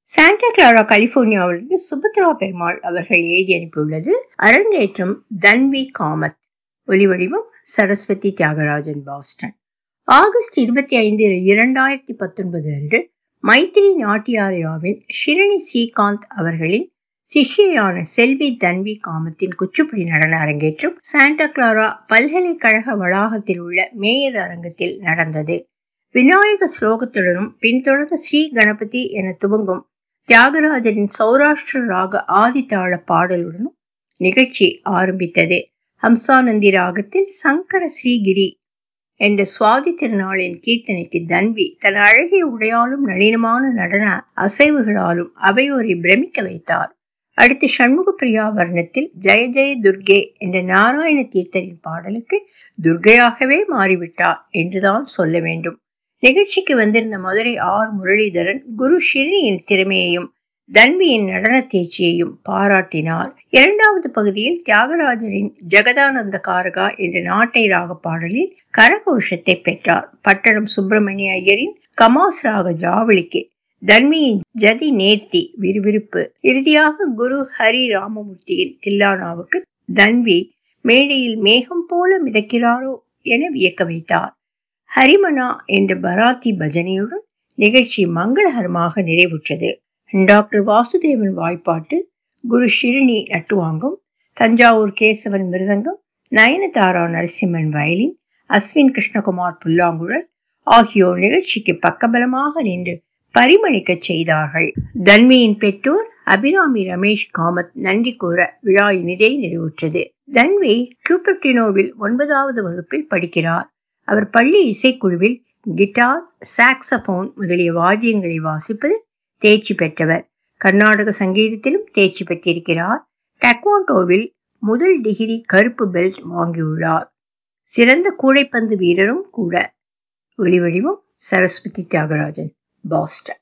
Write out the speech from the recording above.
Santa Clara கலிபோர்னியாவிலிருந்து சுபத்ரா பெருமாள் அவர்கள் எழுதி அனுப்பியுள்ளது அரங்கேற்றம் தன்வி காமத் ஒலிவடிவம் சரஸ்வதி தியாகராஜன் பாஸ்டன் ஆகஸ்ட் இருபத்தி ஐந்து இரண்டாயிரத்தி பத்தொன்பது அன்று மைத்திரி நாட்டியாலயாவின் ஷிரணி ஸ்ரீகாந்த் அவர்களின் சிஷ்யையான செல்வி தன்வி காமத்தின் குச்சிப்புடி நடன அரங்கேற்றம் சாண்டா கிளாரா பல்கலைக்கழக வளாகத்தில் உள்ள மேயர் அரங்கத்தில் நடந்தது விநாயக ஸ்லோகத்துடனும் பின்தொடர்ந்த ஸ்ரீ கணபதி என துவங்கும் தியாகராஜரின் சௌராஷ்டிர ராக ஆதித்தாள பாடலுடனும் நிகழ்ச்சி ஆரம்பித்தது ஹம்சானந்தி ராகத்தில் சங்கர ஸ்ரீகிரி என்ற சுவாதி திருநாளின் கீர்த்தனைக்கு தன்வி தன் அழகிய உடையாலும் நளினமான நடன அசைவுகளாலும் அவையோரை பிரமிக்க வைத்தார் அடுத்து சண்முக பிரியா வர்ணத்தில் ஜெய ஜெய துர்கே என்ற நாராயண தீர்த்தரின் பாடலுக்கு துர்கையாகவே மாறிவிட்டார் என்றுதான் சொல்ல வேண்டும் நிகழ்ச்சிக்கு வந்திருந்த மதுரை ஆர் முரளிதரன் குரு ஷிரணியின் திறமையையும் தன்வியின் நடன தேர்ச்சியையும் பாராட்டினார் இரண்டாவது பகுதியில் தியாகராஜரின் ஜெகதானந்த காரகா என்ற நாட்டை ராக பாடலில் கரகோஷத்தை பெற்றார் பட்டணம் சுப்பிரமணிய ஐயரின் கமாஸ் ராக ஜாவளிக்கு தன்வியின் ஜதி நேர்த்தி விறுவிறுப்பு இறுதியாக குரு ஹரி ராமமூர்த்தியின் தில்லானாவுக்கு தன்வி மேடையில் மேகம் போல மிதக்கிறாரோ என வியக்க வைத்தார் ஹரிமனா என்ற பராத்தி பஜனையுடன் நிகழ்ச்சி மங்களகரமாக நிறைவுற்றது டாக்டர் வாசுதேவன் வாய்ப்பாட்டு குரு ஷிரணி நட்டுவாங்கம் தஞ்சாவூர் கேசவன் மிருதங்கம் நயனதாரா நரசிம்மன் வயலின் அஸ்வின் கிருஷ்ணகுமார் புல்லாங்குழல் ஆகியோர் நிகழ்ச்சிக்கு பக்கபலமாக நின்று பரிமளிக்க செய்தார்கள் தன்மியின் பெற்றோர் அபிராமி ரமேஷ் காமத் நன்றி கூற விழா இனிதே நிறைவுற்றது தன்வி கியூபர்டினோவில் ஒன்பதாவது வகுப்பில் படிக்கிறார் அவர் பள்ளி இசைக்குழுவில் கிட்டார் சாக்ஸபோன் முதலிய வாத்தியங்களை வாசிப்பது தேர்ச்சி பெற்றவர் கர்நாடக சங்கீதத்திலும் தேர்ச்சி பெற்றிருக்கிறார் டெக்வாண்டோவில் முதல் டிகிரி கருப்பு பெல்ட் வாங்கியுள்ளார் சிறந்த கூடைப்பந்து வீரரும் கூட ஒலிவடிவம் சரஸ்வதி தியாகராஜன் பாஸ்டன்